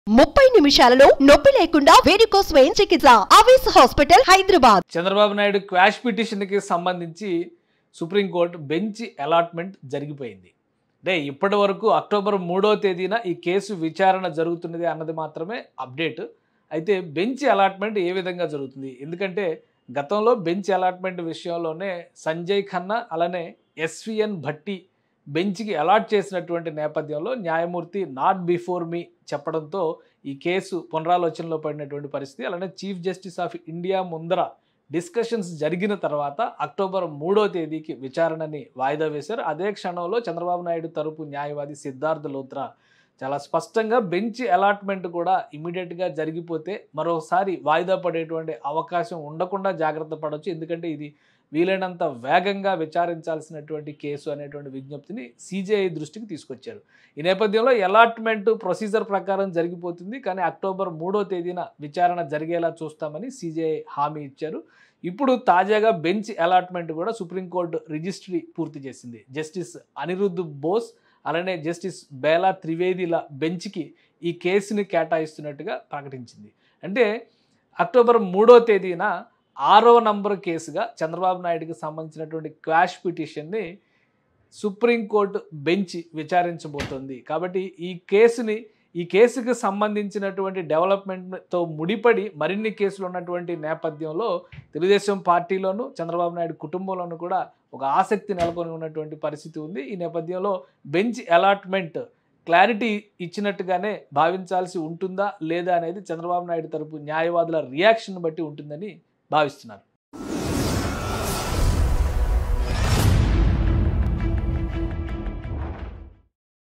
ముప్పై నిమిషాలలో నొప్పి లేకుండా వేడికోస్ స్వయం చికిత్స ఆవేశ హాస్పిటల్ హైదరాబాద్ చంద్రబాబు నాయుడు క్వాష్ పిటిషన్కి సంబంధించి సుప్రీంకోర్టు బెంచ్ అలాట్మెంట్ జరిగిపోయింది అంటే ఇప్పటి వరకు అక్టోబర్ మూడో తేదీన ఈ కేసు విచారణ జరుగుతున్నది అన్నది మాత్రమే అప్డేట్ అయితే బెంచ్ అలాట్మెంట్ ఏ విధంగా జరుగుతుంది ఎందుకంటే గతంలో బెంచ్ అలాట్మెంట్ విషయంలోనే సంజయ్ ఖన్నా అలానే ఎస్విఎన్ భట్టి బెంచ్కి అలాట్ చేసినటువంటి నేపథ్యంలో న్యాయమూర్తి నాట్ బిఫోర్ మీ చెప్పడంతో ఈ కేసు పునరాలోచనలో పడినటువంటి పరిస్థితి అలానే చీఫ్ జస్టిస్ ఆఫ్ ఇండియా ముందర డిస్కషన్స్ జరిగిన తర్వాత అక్టోబర్ మూడో తేదీకి విచారణని వాయిదా వేశారు అదే క్షణంలో చంద్రబాబు నాయుడు తరపు న్యాయవాది సిద్ధార్థ లోత్రా చాలా స్పష్టంగా బెంచ్ అలాట్మెంట్ కూడా ఇమీడియట్గా జరిగిపోతే మరోసారి వాయిదా పడేటువంటి అవకాశం ఉండకుండా జాగ్రత్త పడవచ్చు ఎందుకంటే ఇది వీలైనంత వేగంగా విచారించాల్సినటువంటి కేసు అనేటువంటి విజ్ఞప్తిని సిజేఐ దృష్టికి తీసుకొచ్చారు ఈ నేపథ్యంలో అలాట్మెంట్ ప్రొసీజర్ ప్రకారం జరిగిపోతుంది కానీ అక్టోబర్ మూడో తేదీన విచారణ జరిగేలా చూస్తామని సిజేఐ హామీ ఇచ్చారు ఇప్పుడు తాజాగా బెంచ్ అలాట్మెంట్ కూడా సుప్రీంకోర్టు రిజిస్ట్రీ పూర్తి చేసింది జస్టిస్ అనిరుద్ధ్ బోస్ అలానే జస్టిస్ బేలా త్రివేదిల బెంచ్కి ఈ కేసుని కేటాయిస్తున్నట్టుగా ప్రకటించింది అంటే అక్టోబర్ మూడో తేదీన ఆరో నంబర్ కేసుగా చంద్రబాబు నాయుడుకి సంబంధించినటువంటి క్వాష్ పిటిషన్ని సుప్రీంకోర్టు బెంచ్ విచారించబోతోంది కాబట్టి ఈ కేసుని ఈ కేసుకి సంబంధించినటువంటి డెవలప్మెంట్తో ముడిపడి మరిన్ని కేసులు ఉన్నటువంటి నేపథ్యంలో తెలుగుదేశం పార్టీలోను చంద్రబాబు నాయుడు కుటుంబంలోనూ కూడా ఒక ఆసక్తి నెలకొని ఉన్నటువంటి పరిస్థితి ఉంది ఈ నేపథ్యంలో బెంచ్ అలాట్మెంట్ క్లారిటీ ఇచ్చినట్టుగానే భావించాల్సి ఉంటుందా లేదా అనేది చంద్రబాబు నాయుడు తరపు న్యాయవాదుల రియాక్షన్ బట్టి ఉంటుందని భావిస్తున్నారు